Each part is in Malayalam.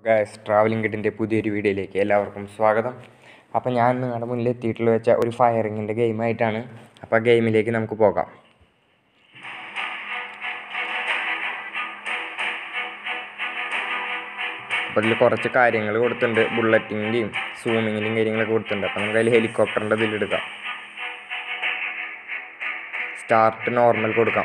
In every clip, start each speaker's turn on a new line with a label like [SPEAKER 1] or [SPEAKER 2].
[SPEAKER 1] ഗായ്സ് ട്രാവലിംഗ് ഗൈഡിൻ്റെ പുതിയൊരു വീഡിയോയിലേക്ക് എല്ലാവർക്കും സ്വാഗതം അപ്പോൾ ഞാൻ നിങ്ങളുടെ മുന്നിൽ എത്തിയിട്ടുള്ള വെച്ച ഒരു ഫയറിങ്ങിൻ്റെ ഗെയിമായിട്ടാണ് അപ്പോൾ ആ ഗെയിമിലേക്ക് നമുക്ക് പോകാം അപ്പോൾ അതിൽ കുറച്ച് കാര്യങ്ങൾ കൊടുത്തിട്ടുണ്ട് ബുള്ളറ്റിൻ്റെയും സൂമിങ്ങിൻ്റെയും കാര്യങ്ങളൊക്കെ കൊടുത്തിട്ടുണ്ട് അപ്പോൾ നമുക്ക് അതിൽ ഹെലികോപ്റ്ററിൻ്റെ ഇതിലെടുക്കാം സ്റ്റാർട്ട് നോർമൽ കൊടുക്കാം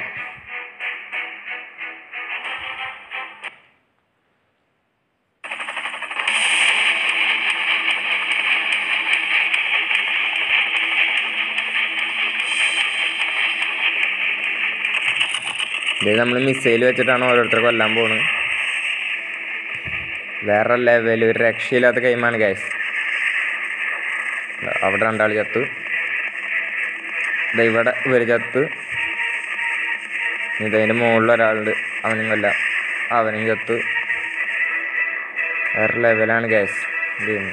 [SPEAKER 1] ഇത് നമ്മൾ മിസൈൽ വെച്ചിട്ടാണ് ഓരോരുത്തരെ കൊല്ലാൻ പോകുന്നത് വേറെ ലെവൽ ഒരു രക്ഷയില്ലാത്ത ഗെയിമാണ് ഗൈസ് അവിടെ രണ്ടാൾ ചത്ത് ദേ ഇവിടെ ഇവർ ചത്ത് ഇതതിൻ്റെ മുകളിൽ ഒരാളുണ്ട് അവനും കൊല്ല അവനും ചത്ത് വേറെ ലെവലാണ് ഗൈസ് ഗെയിം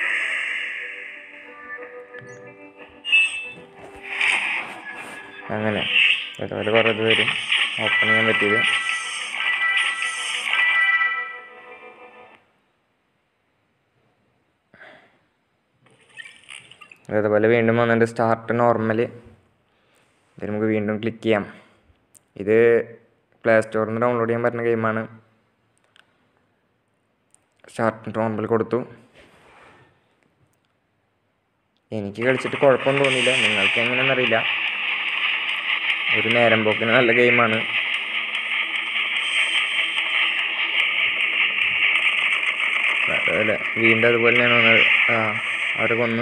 [SPEAKER 1] അങ്ങനെ അതുപോലെ കുറേ ഇത് വരും ഓപ്പൺ ചെയ്യാൻ പറ്റിയത് അതേപോലെ വീണ്ടും വന്നിട്ട് സ്റ്റാർട്ട് നോർമൽ ഇത് നമുക്ക് വീണ്ടും ക്ലിക്ക് ചെയ്യാം ഇത് പ്ലേ സ്റ്റോറിൽ നിന്ന് ഡൗൺലോഡ് ചെയ്യാൻ പറ്റുന്ന ഗെയിമാണ് സ്റ്റാർട്ട് നോർമൽ കൊടുത്തു എനിക്ക് കളിച്ചിട്ട് കുഴപ്പമൊന്നും തോന്നിയില്ല നിങ്ങൾക്ക് എങ്ങനെയാണെന്ന് അറിയില്ല ഒരു നേരം പോക്കിന് നല്ല ഗെയിമാണ് അതല്ല വീണ്ടും അതുപോലെ തന്നെയാണ് വന്നത് ആ അവരെ കൊന്ന്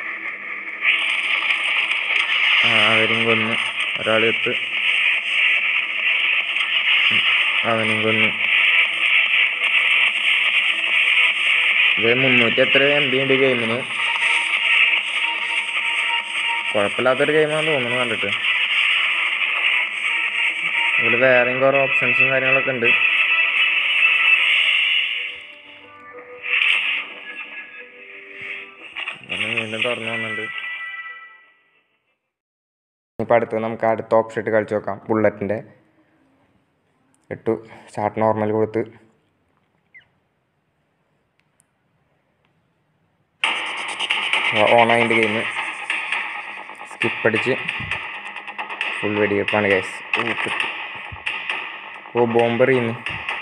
[SPEAKER 1] ആ അവരും കൊന്ന് ഒരാൾ എത്ത് അവനും കൊന്നു ഇത് മുന്നൂറ്റി എത്ര എം ബി ഉണ്ട് ഗെയിമിന് കുഴപ്പമില്ലാത്തൊരു ഗെയിമാണെന്ന് തോന്നുന്നു കണ്ടിട്ട് ഇതിൽ വേറെയും കുറേ ഓപ്ഷൻസും കാര്യങ്ങളൊക്കെ ഉണ്ട് ഒന്ന് വീണ്ടും തുറന്നു വന്നിട്ടുണ്ട് ഇപ്പം അടുത്ത് നമുക്ക് അടുത്ത ഓപ്ഷൻ ഇട്ട് കളിച്ച് നോക്കാം ബുള്ളറ്റിൻ്റെ ഇട്ടു സ്റ്റാർട്ട് നോർമൽ കൊടുത്ത് ഓണായിൻ്റെ ഗെയിം സ്കിപ്പ് അടിച്ച് ഫുൾ വെടിവെപ്പാണ് ഗ്യാസ് ഓ കിട്ടി ഓ ബോംബർ ചെയ്യുന്നു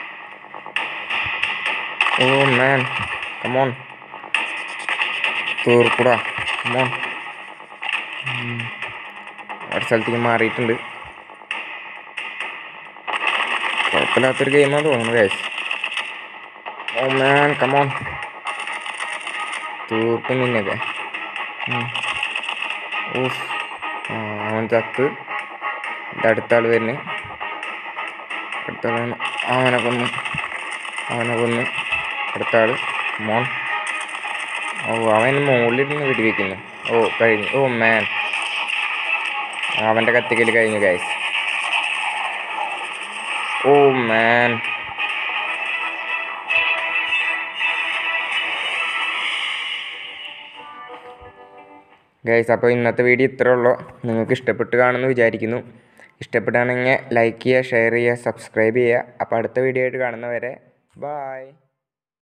[SPEAKER 1] ഓ മാൻ കമോൺ തീർക്കൂടാ കമോൺ ഒരു സ്ഥലത്തേക്ക് മാറിയിട്ടുണ്ട് കുഴപ്പമില്ലാത്തൊരു ഗെയിമാണെന്ന് തോന്നുന്നു ഗ്യാസ് ഓ മാൻ കമോൺ തീർക്കും നിന്നൊക്കെ ഓഫ് ആ, അവൻ ചത്ത് ഇത് അടുത്ത ആൾ വരുന്നു അടുത്ത ആളാണ് അവനെ കൊന്നു അവനെ കൊന്നു അടുത്ത ആൾ മോൺ ഓ അവൻ മുകളിലിരുന്ന് വെടിവെക്കുന്നു ഓ കഴിഞ്ഞു ഓ മാൻ അവൻ്റെ കത്തിക്കൽ കഴിഞ്ഞു ഗൈസ് ഓ മാൻ ഗൈസ് അപ്പോൾ ഇന്നത്തെ വീഡിയോ ഇത്രേ ഉള്ളൂ നിങ്ങൾക്ക് ഇഷ്ടപ്പെട്ട് കാണുമെന്ന് വിചാരിക്കുന്നു ഇഷ്ടപ്പെടുകയാണെങ്കിൽ ലൈക്ക് ചെയ്യുക ഷെയർ ചെയ്യുക സബ്സ്ക്രൈബ് ചെയ്യുക അപ്പോൾ അടുത്ത വീഡിയോ ആയിട്ട് കാണുന്നവരെ ബായ്